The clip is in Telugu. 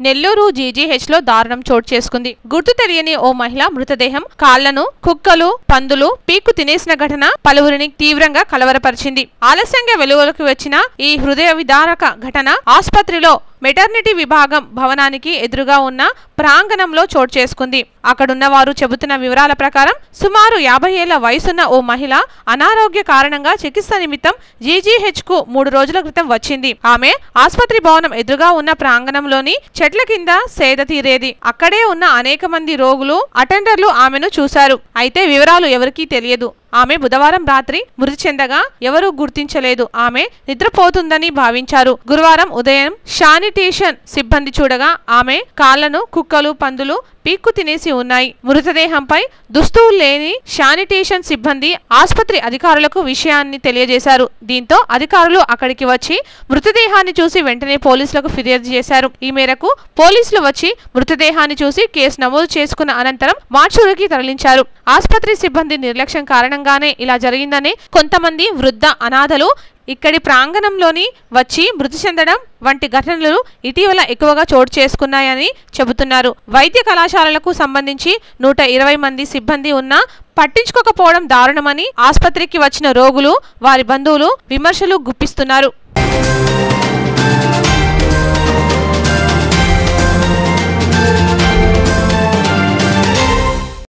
నెల్లూరు జీజీహెచ్ లో దారుణం చోటు చేసుకుంది గుర్తు తెలియని ఓ మహిళ మృతదేహం కాళ్లను కుక్కలు పందులు పీక్కు తినేసిన ఘటన పలువురిని తీవ్రంగా కలవరపరిచింది ఆలస్యంగా వెలుగులోకి వచ్చిన ఈ హృదయ విదారక ఘటన ఆసుపత్రిలో మెటర్నిటీ విభాగం భవనానికి ఎదురుగా ఉన్న ప్రాంగణంలో చోటు చేసుకుంది అక్కడున్న వారు చెబుతున్న వివరాల ప్రకారం సుమారు యాభై ఏళ్ల వయసున్న ఓ మహిళ అనారోగ్య కారణంగా చికిత్స నిమిత్తం జీజీహెచ్ కు మూడు రోజుల క్రితం వచ్చింది ఆమె ఆసుపత్రి భవనం ఎదురుగా ఉన్న ప్రాంగణంలోని చెట్ల కింద సేద తీరేది అక్కడే ఉన్న అనేక మంది రోగులు అటెండర్లు ఆమెను చూశారు అయితే వివరాలు ఎవరికీ తెలియదు ఆమె బుధవారం రాత్రి మృతి చెందగా ఎవరూ గుర్తించలేదు ఆమె నిద్రపోతుందని భావించారు గురువారం ఉదయం శానిటేషన్ సిబ్బంది చూడగా ఆమె కాళ్లను కుక్కలు పందులు పీక్కు తినేసి ఉన్నాయి మృతదేహంపై దుస్తువులు లేని శానిటేషన్ సిబ్బంది ఆసుపత్రి అధికారులకు విషయాన్ని తెలియజేశారు దీంతో అధికారులు అక్కడికి వచ్చి మృతదేహాన్ని చూసి వెంటనే పోలీసులకు ఫిర్యాదు చేశారు ఈ మేరకు పోలీసులు వచ్చి మృతదేహాన్ని చూసి కేసు నమోదు చేసుకున్న అనంతరం మార్చూరుకి తరలించారు ఆసుపత్రి సిబ్బంది నిర్లక్ష్యం కారణంగానే ఇలా జరిగిందని కొంతమంది వృద్ధ అనాథలు ఇక్కడి ప్రాంగణంలోని వచ్చి మృతి చెందడం వంటి ఘటనలు ఇటీవల ఎక్కువగా చోటు చేసుకున్నాయని చెబుతున్నారు వైద్య కళాశాలలకు సంబంధించి నూట ఇరవై మంది సిబ్బంది ఉన్నా పట్టించుకోకపోవడం దారుణమని ఆసుపత్రికి వచ్చిన రోగులు వారి బంధువులు విమర్శలు గుప్పిస్తున్నారు